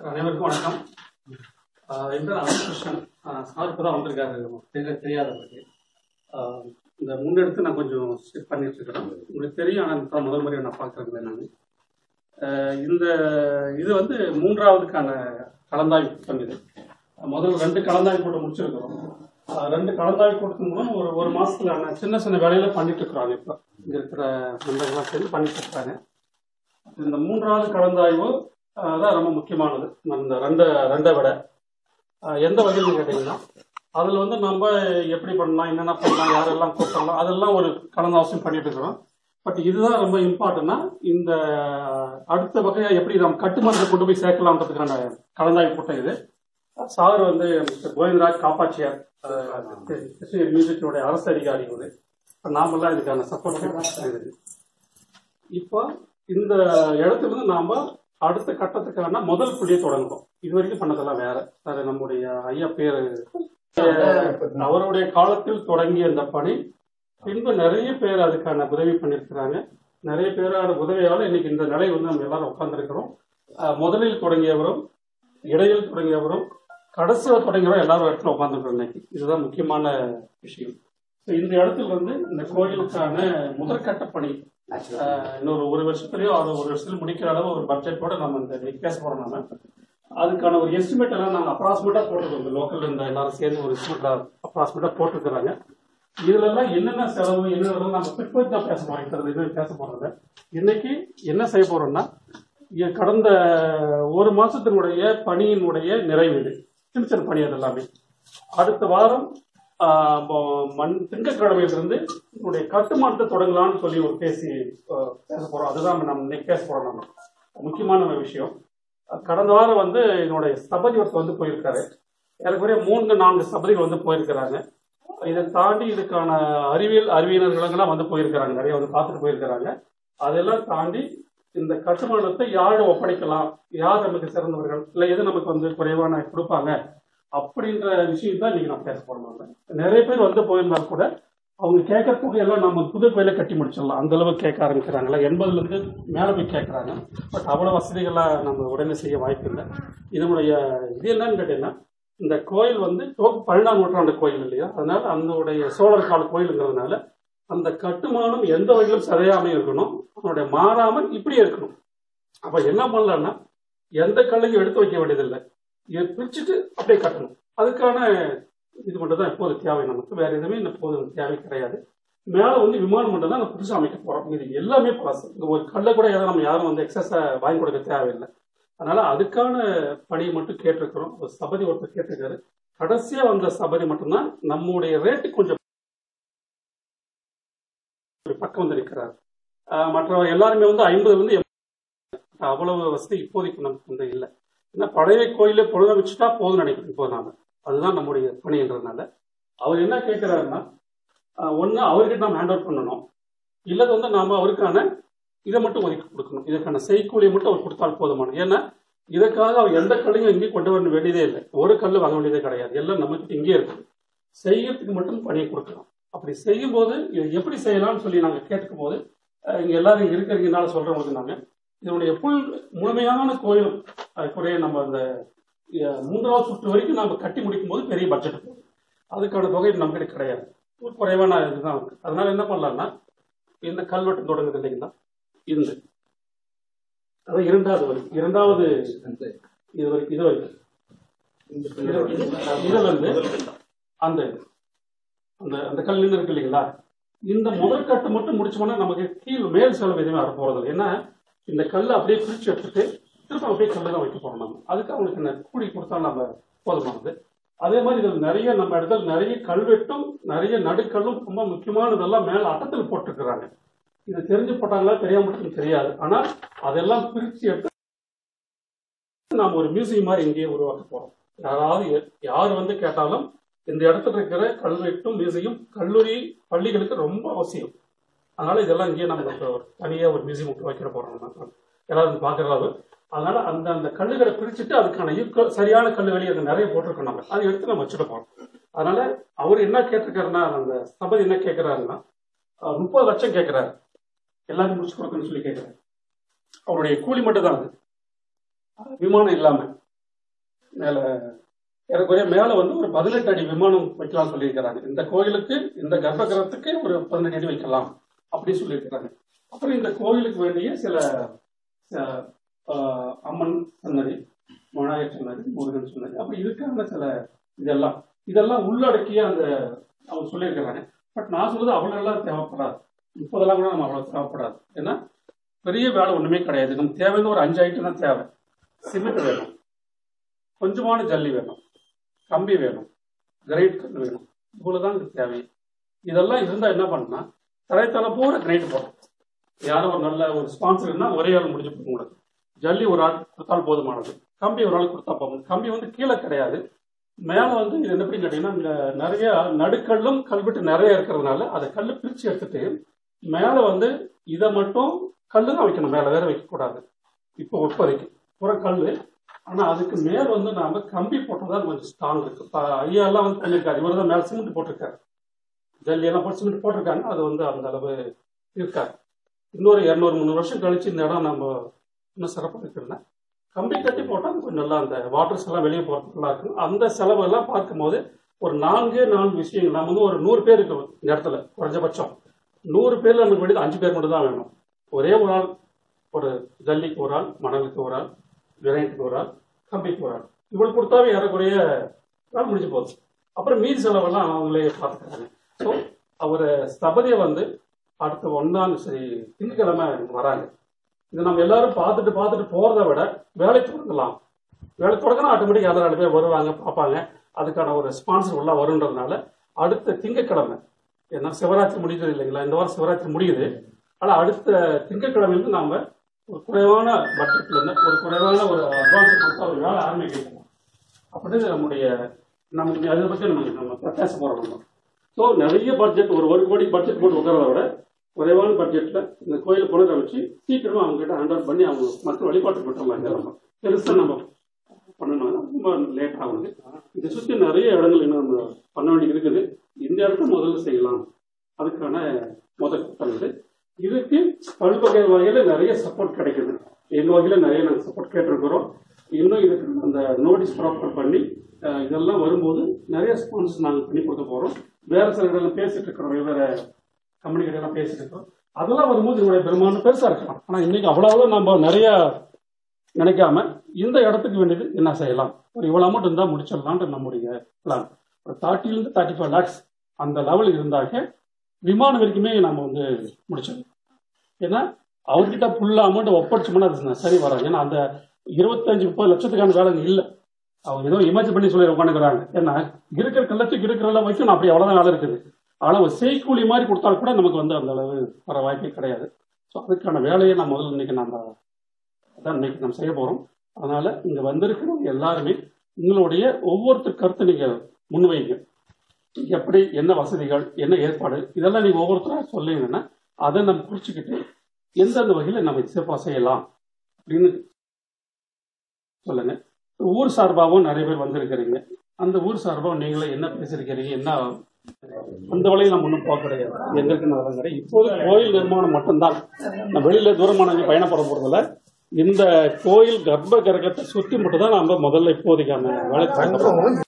அனைவருக்கும் வணக்கம் ஆஹ் என் பேர் அனந்தகிருஷ்ணன் சார் இப்போ தான் வந்திருக்காரு தெரிய தெரியாதவருக்கு ஆஹ் இந்த முன்னெடுத்து நான் கொஞ்சம் செட் பண்ணிட்டு இருக்கிறேன் உங்களுக்கு தெரியும் ஆனால் இப்போ முதல் முறையை நான் பார்க்குறேன் நான் இந்த இது வந்து மூன்றாவதுக்கான கலந்தாய்வு கூட்டம் இது முதல்ல ரெண்டு கலந்தாய்வு கூட்டம் முடிச்சிருக்கிறோம் ஆஹ் ரெண்டு கலந்தாய்வு கூட்டத்தின் மூலம் ஒரு ஒரு மாசத்துல சின்ன சின்ன வேலையில பண்ணிட்டு இருக்கிறாங்க இப்போ இங்க இருக்கிற நண்பர்கள்லாம் சேர்ந்து பண்ணிட்டு இருக்கிறாங்க இந்த மூன்றாவது கலந்தாய்வு ஆஹ் தான் ரொம்ப முக்கியமானது இந்த ரெண்டு ரெண்டை விட ஆஹ் எந்த வகையில் கேட்டீங்கன்னா அதில் வந்து நம்ம எப்படி பண்ணலாம் என்னென்ன பண்ணலாம் யாரெல்லாம் கூப்பிடலாம் அதெல்லாம் ஒரு கலந்து அவசியம் பண்ணிட்டு இருக்கிறோம் பட் இதுதான் ரொம்ப இம்பார்ட்டன்னா இந்த அடுத்த வகையை எப்படி நம்ம கட்டுமானத்தை கொண்டு போய் சேர்க்கலாம்ன்றதுக்கான கலந்தாய்வு கூட்டம் இது சார் வந்து மிஸ்டர் கோவிந்தராஜ் காப்பாட்சியார் ஆஹ் கிருஷ்ணகிரி மியூசிக்கோடைய அரசு அதிகாரி ஒரு இப்போ நாமெல்லாம் இதுக்கான சப்போர்ட் இப்போ இந்த இடத்துல இருந்து நாம அடுத்த கட்டத்துக்கான முதல் புள்ளியை தொடங்குறோம் இது வரைக்கும் பண்ணதெல்லாம் வேற அது நம்முடைய ஐயா பேரு அவருடைய காலத்தில் தொடங்கிய இந்த பணி பின்பு நிறைய பேர் அதுக்கான உதவி பண்ணியிருக்கிறாங்க நிறைய பேரோட உதவியால இன்னைக்கு இந்த நிலை வந்து நம்ம எல்லாரும் உட்கார்ந்துருக்கிறோம் முதலில் தொடங்கியவரும் இடையில் தொடங்கியவரும் கடைசியில் தொடங்கியவரும் எல்லாரும் இடத்துல உட்காந்துருக்கிறோம் இன்னைக்கு இதுதான் முக்கியமான விஷயம் So, இந்த இடத்துல வந்து இந்த கோயிலுக்கான முதற்கட்ட பணி ஆஹ் இன்னொரு ஒரு வருஷத்துலயோ ஒரு ஒரு வருஷத்துல முடிக்கிற அளவு ஒரு பட்ஜெட்டோட நம்ம இந்த இன்னைக்கு பேச போறோம் நம்ம அதுக்கான ஒரு எஸ்டிமேட் எல்லாம் நாங்கள் அப்ராக்சிமேட்டா போட்டிருக்கோம் இந்த லோக்கல் இருந்த எல்லாரும் சேர்ந்து ஒரு எஸ்டிமேட் அப்ராக்சிமேட்டா போட்டிருக்கிறாங்க இதுல எல்லாம் என்னென்ன செலவு என்னென்ன நம்ம பிற்போது தான் பேச போறோம் இந்த இது பேச போறது இன்னைக்கு என்ன செய்ய போறோம்னா இங்க கடந்த ஒரு மாசத்தினுடைய பணியினுடைய நிறைவு இது சின்ன சின்ன பணி அது எல்லாமே அடுத்த வாரம் ஆஹ் இப்போ மண் திங்கட்கிழமையிலிருந்து இதனுடைய கட்டுமானத்தை தொடங்கலாம்னு சொல்லி ஒரு பேசி ஆஹ் பேச போறோம் அதுதான் நம்ம இன்னைக்கு பேச போறோம் நம்ம முக்கியமான ஒரு விஷயம் அஹ் கடந்த வாரம் வந்து என்னுடைய சபதி ஒருத்தர் வந்து போயிருக்காரு ஏறக்குறைய மூன்று நான்கு சபதிகள் வந்து போயிருக்கிறாங்க இதை தாண்டி இதுக்கான அறிவியல் அறிவியலர்களெல்லாம் வந்து போயிருக்கிறாங்க நிறைய வந்து பார்த்துட்டு போயிருக்கிறாங்க அதெல்லாம் தாண்டி இந்த கட்டுமானத்தை யாரிடம் ஒப்படைக்கலாம் யார் நமக்கு சிறந்தவர்கள் இல்லை எது நமக்கு வந்து குறைவான கொடுப்பாங்க அப்படின்ற விஷயம் தான் இன்னைக்கு நான் பேச போறோம் நாம. நிறைய பேர் வந்து போயிருந்தாலும் கூட அவங்க கேட்கறதுக்கு எல்லாம் நம்ம புது கோயில கட்டி முடிச்சிடலாம் அந்த அளவுக்கு கேட்க ஆரம்பிக்கிறாங்களா எண்பதுல இருந்து மேல போய் கேட்கறாங்க பட் அவ்வளவு வசதிகளா நம்ம உடனே செய்ய வாய்ப்பு இல்லை இதனுடைய இது என்னன்னு கேட்டீங்கன்னா இந்த கோயில் வந்து துவக்க பன்னெண்டாம் நூற்றாண்டு கோயில் இல்லையா அதனால அதனுடைய சோழர் கால கோயிலுங்கிறதுனால அந்த கட்டுமானம் எந்த வகையிலும் சிதையாம இருக்கணும் அதனுடைய மாறாமல் இப்படியே இருக்கணும் அப்ப என்ன பண்ணலாம்னா எந்த கல்லையும் எடுத்து வைக்க வேண்டியதில்லை இதை பிரிச்சுட்டு அப்படியே கட்டணும் அதுக்கான இது மட்டும் தான் இப்போது தேவை நமக்கு வேற எதுவுமே இப்போது தேவை கிடையாது மேல வந்து விமானம் மட்டும் தான் நம்ம புதுசாக அமைக்க போறோம் இது எல்லாமே ப்ராசஸ் இந்த ஒரு கல்லை கூட எதாவது நம்ம யாரும் வந்து எக்ஸஸா வாங்கி கொடுக்க தேவையில்லை அதனால அதுக்கான பணியை மட்டும் கேட்டிருக்கிறோம் ஒரு சபதி ஒருத்தர் கேட்டிருக்காரு கடைசியா வந்த சபதி மட்டும்தான் நம்முடைய ரேட்டு கொஞ்சம் ஒரு பக்கம் வந்து நிற்கிறார் மற்ற எல்லாருமே வந்து ஐம்பதுல இருந்து அவ்வளவு வசதி இப்போதைக்கு நமக்கு வந்து இல்லை ஏன்னா பழைய கோயில புனரமைச்சுட்டா போதும் நினைக்கிறேன் இப்போ நாம அதுதான் நம்முடைய பணின்றதுனால அவர் என்ன கேட்கிறாருன்னா ஒன்று அவர்கிட்ட நாம் ஹேண்ட் அவுட் பண்ணணும் இல்லது வந்து நாம அவருக்கான இதை மட்டும் ஒதுக்கி கொடுக்கணும் இதுக்கான செய்கூலியை மட்டும் அவர் கொடுத்தால் போதுமான ஏன்னா இதுக்காக அவர் எந்த கல்லையும் இங்கேயும் கொண்டு வர வேண்டியதே இல்லை ஒரு கல் வாங்க வேண்டியதே கிடையாது எல்லாம் நம்மகிட்ட இங்கே இருக்கு செய்யறதுக்கு மட்டும் பணியை கொடுக்கலாம் அப்படி செய்யும் போது இதை எப்படி செய்யலாம்னு சொல்லி நாங்கள் கேட்கும் போது இங்க எல்லாரும் இங்க இருக்கிறதுனால சொல்றவங்களுக்கு நாங்கள் இதனுடைய புல் முழுமையான கோயில் குறைய நம்ம அந்த மூன்றாவது சுற்று வரைக்கும் நம்ம கட்டி முடிக்கும் போது பெரிய பட்ஜெட் போகும் அதுக்கான தொகை நம்மகிட்ட கிடையாது குறைவான இதுதான் இருக்கு அதனால என்ன பண்ணலாம்னா இந்த கல்வெட்டு தொடங்குது இல்லைங்களா இந்த அதான் இரண்டாவது வரைக்கும் இரண்டாவது இது வரைக்கும் இது வரைக்கும் இதுல இருந்து அந்த அந்த அந்த கல் நின்று இருக்கு இல்லைங்களா இந்த முதல் கட்டு மட்டும் முடிச்சோம்னா நமக்கு கீழ் மேல் செலவு எதுவுமே வர போறது ஏன்னா இந்த கல்லை அப்படியே பிரிச்சு எடுத்துட்டு திரும்ப அப்படியே கல்லு தான் வைக்க போறோம் நம்ம அதுக்கு அவங்களுக்கு என்ன கூலி கொடுத்தா நம்ம போதுமானது அதே மாதிரி இதில் நிறைய நம்ம இடத்துல நிறைய கல்வெட்டும் நிறைய நடுக்கல்லும் ரொம்ப முக்கியமானதெல்லாம் மேல அட்டத்தில் போட்டிருக்கிறாங்க இது தெரிஞ்சு போட்டாங்களா தெரியாம மட்டும் தெரியாது ஆனால் அதெல்லாம் பிரிச்சு எடுத்து நாம் ஒரு மியூசியம் மாதிரி இங்கேயே உருவாக்க போறோம் யாராவது யார் வந்து கேட்டாலும் இந்த இடத்துல இருக்கிற கல்வெட்டும் மியூசியம் கல்லூரி பள்ளிகளுக்கு ரொம்ப அவசியம் அதனால இதெல்லாம் இங்கேயே நம்ம தனியாக ஒரு மியூசியம் விட்டு வைக்கிற போறோம் நம்ம எல்லாரும் பார்க்கறாரு அதனால அந்த அந்த கல்லுகளை பிரிச்சுட்டு அதுக்கான ஈக்குவல் சரியான கல்லுகளி அங்கே நிறைய போட்டிருக்கோம் நம்ம அதை எடுத்து நம்ம வச்சுட்டு போறோம் அதனால அவர் என்ன கேட்டிருக்காருன்னா அந்த சபதி என்ன கேட்கிறாருன்னா முப்பது லட்சம் கேட்கிறாரு எல்லாரும் முடிச்சு கொடுக்கணும்னு சொல்லி கேட்கிறாரு அவருடைய கூலி மட்டும் தான் அது விமானம் இல்லாம மேல ஏறக்குறைய மேல வந்து ஒரு பதினெட்டு அடி விமானம் வைக்கலாம் சொல்லியிருக்கிறாங்க இந்த கோயிலுக்கு இந்த கர்ப்பகிரகத்துக்கு ஒரு பதினெட்டு அடி வைக்கலாம் அப்படின்னு சொல்லியிருக்கிறாங்க அப்புறம் இந்த கோயிலுக்கு வேண்டிய சில அஹ், ஆஹ், அம்மன் சன்னதி விநாயகர் சன்னதி முருகன் சன்னதி அப்ப இதுக்கான சில இதெல்லாம் இதெல்லாம் உள்ளடக்கிய அந்த அவங்க சொல்லியிருக்கிறாங்க பட் நான் சொல்றது அவ்வளவு எல்லாம் தேவைப்படாது இப்போதெல்லாம் கூட நம்ம அவ்வளவு தேவைப்படாது ஏன்னா பெரிய வேலை ஒண்ணுமே கிடையாது நமக்கு தேவையான ஒரு அஞ்சு ஐட்டம் தான் தேவை சிமெண்ட் வேணும் கொஞ்சமான ஜல்லி வேணும் கம்பி வேணும் கிரைட் கல் வேணும் இவ்வளவுதான் இதுக்கு தேவை இதெல்லாம் இருந்தா என்ன பண்ணா தரைத்தலை பூரா கிரைட் போடும் யாரும் ஒரு நல்ல ஒரு ஸ்பான்சர்னா ஒரே ஆள் முடிஞ்சு போகும் உங்களுக்கு ஜல்லி ஒரு ஆள் கொடுத்தால் போதுமானது கம்பி ஒரு ஆள் கொடுத்தா போதும் கம்பி வந்து கீழே கிடையாது மேல வந்து இது என்ன கேட்டீங்கன்னா இங்க நிறைய நடுக்கல்லும் கல்வெட்டு நிறைய இருக்கிறதுனால அதை கல்லு பிரிச்சு எடுத்துட்டு மேல வந்து இதை மட்டும் கல்லு தான் வைக்கணும் மேல வேற வைக்கக்கூடாது இப்போ இப்போதைக்கு பூரா கல்லு ஆனா அதுக்கு மேல் வந்து நாம கம்பி போட்டதா கொஞ்சம் ஸ்ட்ராங் இருக்கு இப்ப ஐயா எல்லாம் வந்து பண்ணிருக்காரு இவர் தான் மேல சிமெண்ட் போட்டிருக்காரு ஜல்லி எல்லாம் போட்டு சிமெண்ட் போட்டிருக்காங்க அது வந்து அந்த அளவு இருக்காது இன்னொரு இரநூறு முந்நூறு வருஷம் கழிச்சு இந்த இடம் நம்ம இன்னும் சிறப்பாக இருக்கிறேன் கம்பி கட்டி போட்டால் கொஞ்சம் நல்லா அந்த வாட்டர்ஸ் எல்லாம் வெளியே போகிறது நல்லா இருக்கும் அந்த செலவெல்லாம் பார்க்கும்போது ஒரு நான்கு நான்கு விஷயங்கள் நம்ம வந்து ஒரு நூறு பேர் இருக்கோம் இந்த இடத்துல குறைஞ்சபட்சம் நூறு பேர்ல நமக்கு வேண்டியது அஞ்சு பேர் மட்டும் தான் வேணும் ஒரே ஒரு ஆள் ஒரு ஜல்லிக்கு ஒரு ஆள் மணலுக்கு ஒரு ஆள் கிரைண்டுக்கு ஒரு ஆள் கம்பிக்கு ஒரு ஆள் இவ்வளவு கொடுத்தாவே ஏறக்குறைய நாள் முடிஞ்சு போகுது அப்புறம் மீதி செலவெல்லாம் அவங்களே பார்த்துக்கிறாங்க ஸோ அவர் ஸ்தபதியை வந்து அடுத்த ஒன்றாம் சரி திங்கக்கிழமை வராங்க இது நம்ம எல்லாரும் பார்த்துட்டு பார்த்துட்டு போறதை விட வேலை தொடங்கலாம் வேலை தொடங்கினா ஆட்டோமேட்டிக் யாரும் ரெண்டு பேர் வருவாங்க பார்ப்பாங்க அதுக்கான ஒரு ஸ்பான்சர் உள்ள வருன்றதுனால அடுத்த திங்கக்கிழமை ஏன்னா சிவராத்திரி முடியுது இல்லைங்களா இந்த வாரம் சிவராத்திரி முடியுது ஆனால் அடுத்த திங்கக்கிழமையிலிருந்து நாம ஒரு குறைவான பட்ஜெட்ல இருந்து ஒரு குறைவான ஒரு அட்வான்ஸ் கொடுத்து ஒரு வேலை ஆரம்பிக்கலாம் அப்படின்னு நம்முடைய நம்ம அதை பற்றி நம்ம நம்ம பேச போறோம் நம்ம ஸோ நிறைய பட்ஜெட் ஒரு ஒரு கோடி பட்ஜெட் போட்டு உட்காரத விட குறைவான பட்ஜெட்ல இந்த கோயிலை புனரமைச்சு சீக்கிரமா அவங்க கிட்ட ஹேண்ட் ஓவர் பண்ணி அவங்க மக்கள் வழிபாட்டு விட்டுறலாம் இங்க நம்ம பெருசா நம்ம பண்ணணும் ரொம்ப லேட் ஆகுது இதை சுத்தி நிறைய இடங்கள் இன்னும் நம்ம பண்ண வேண்டியது இருக்குது இந்த இடத்த முதல்ல செய்யலாம் அதுக்கான முதல் கூட்டம் இது இதுக்கு பல்வகை வகையில நிறைய சப்போர்ட் கிடைக்குது எங்க வகையில நிறைய நாங்கள் சப்போர்ட் கேட்டிருக்கிறோம் இன்னும் இதுக்கு அந்த நோட்டீஸ் ப்ராப்பர் பண்ணி அஹ், இதெல்லாம் வரும்போது நிறைய ஸ்பான்சர்ஸ் நாங்கள் பண்ணி கொடுக்க போறோம் வேற சில இடங்கள் பேசிட்டு இருக்கிறோம் வெவ்வேறு கம்பெனி கிட்ட எல்லாம் பேசிட்டு இருக்கோம் அதெல்லாம் வரும்போது இதனுடைய பெரும்பாலும் பெருசா இருக்கலாம் ஆனா இன்னைக்கு அவ்வளவு நம்ம நிறைய நினைக்காம இந்த இடத்துக்கு வேண்டியது என்ன செய்யலாம் ஒரு இவ்வளவு அமௌண்ட் இருந்தா முடிச்சிடலாம்ன்ற நம்முடைய பிளான் ஒரு தேர்ட்டிலிருந்து தேர்ட்டி ஃபைவ் லேக்ஸ் அந்த லெவல் இருந்தாக்க விமானம் வரைக்குமே நம்ம வந்து முடிச்சிடலாம் ஏன்னா அவர்கிட்ட ஃபுல்லா அமௌண்ட் ஒப்படைச்சோம்னா அது சரி வராது ஏன்னா அந்த இருபத்தஞ்சு முப்பது லட்சத்துக்கான வேலை இல்ல அவங்க ஏதோ இமேஜின் பண்ணி சொல்லி உட்காந்துக்கிறாங்க ஏன்னா இருக்கிற கள்ளத்துக்கு இருக்கிற அளவு வரைக்கும் அப்படி அவ்வளவுதான் வேலை இருக்குது ஆனா ஒரு செய்கூலி மாதிரி கொடுத்தாலும் கூட நமக்கு வந்து அந்த அளவு வர வாய்ப்பே கிடையாது ஸோ அதுக்கான வேலையை நான் முதல்ல இன்னைக்கு நம்ம அதான் இன்னைக்கு நம்ம செய்ய போறோம் அதனால இங்க வந்திருக்கிறவங்க எல்லாருமே உங்களுடைய ஒவ்வொருத்தர் கருத்தை நீங்க முன்வைங்க எப்படி என்ன வசதிகள் என்ன ஏற்பாடு இதெல்லாம் நீங்க ஒவ்வொருத்தரா சொல்லிங்கன்னா அதை நம்ம குறிச்சுக்கிட்டு எந்தெந்த வகையில நம்ம சிறப்பாக செய்யலாம் அப்படின்னு சொல்லுங்க ஊர் சார்பாகவும் நிறைய பேர் வந்திருக்கிறீங்க அந்த ஊர் சார்பாகவும் நீங்களே என்ன பேசியிருக்கிறீங்க என்ன அந்த வழியில் நம்ம ஒன்றும் போக கிடையாது எங்களுக்கு நல்லது கிடையாது இப்போது கோயில் நிர்மாணம் மட்டும்தான் நான் வெளியில தூரமான பயணப்பட போறதில்ல இந்த கோயில் கர்ப்ப கிரகத்தை சுத்தி மட்டும் தான் நம்ம முதல்ல இப்போதைக்கான வேலை பார்க்க போறோம்.